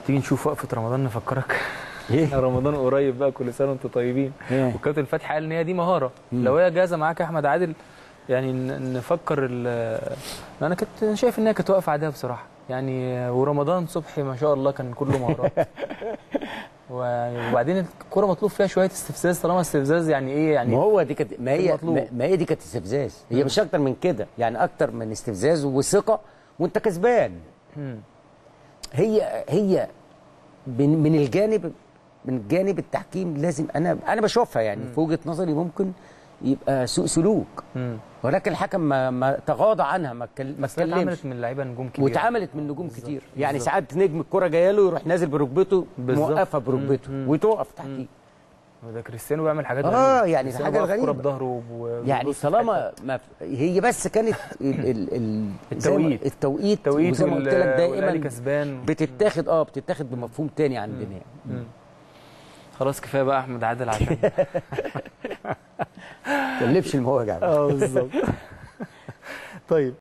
تيجي نشوف وقفه رمضان نفكرك ايه رمضان قريب بقى كل سنه وانتم طيبين إيه؟ والكابتن فتحي قال ان هي دي مهاره لو هي جاهزه معاك يا احمد عادل يعني ن- نفكر ال- انا كنت شايف ان هي كانت واقفه عاديه بصراحه يعني ورمضان صبحي ما شاء الله كان كله مهارات و- وبعدين الكوره مطلوب فيها شويه استفزاز طالما استفزاز يعني ايه ما يعني هو دي كانت ما هي المطلوب. ما- ما هي دي كانت استفزاز هي مش اكتر من كده يعني اكتر من استفزاز وثقه وانت كسبان مم. هي هي من من الجانب من جانب التحكيم لازم انا انا بشوفها يعني في وجهه نظري ممكن يبقى سوء سلوك مم. ولكن الحكم ما, ما تغاضى عنها ما اتكل- ما بس هي اتكلمش اتعملت من لعيبه نجوم كبيره واتعملت من نجوم بالظبط، كتير يعني بالظبط. ساعات نجم الكره جايه له يروح نازل بركبته بالظبط. موقفه بركبته مم. وتقف تحتيه ده كريستيانو بيعمل حاجات آه، غريبة. يعني كريستيانو حاجة بيقف كرة غريبة. بظهره و- يعني وبيبص في طالما ما هي بس كانت ال ال ال زي ما- التوقيت. التوقيت التوقيت وزي ما قلت لك وال- والأهلي دائما كسبان بتتاخد اه بتتاخد بمفهوم تاني عندنا يعني مم. خلاص كفايه بقى احمد عادل عشان ما تكلفش المواجع بقى. اه بالظبط طيب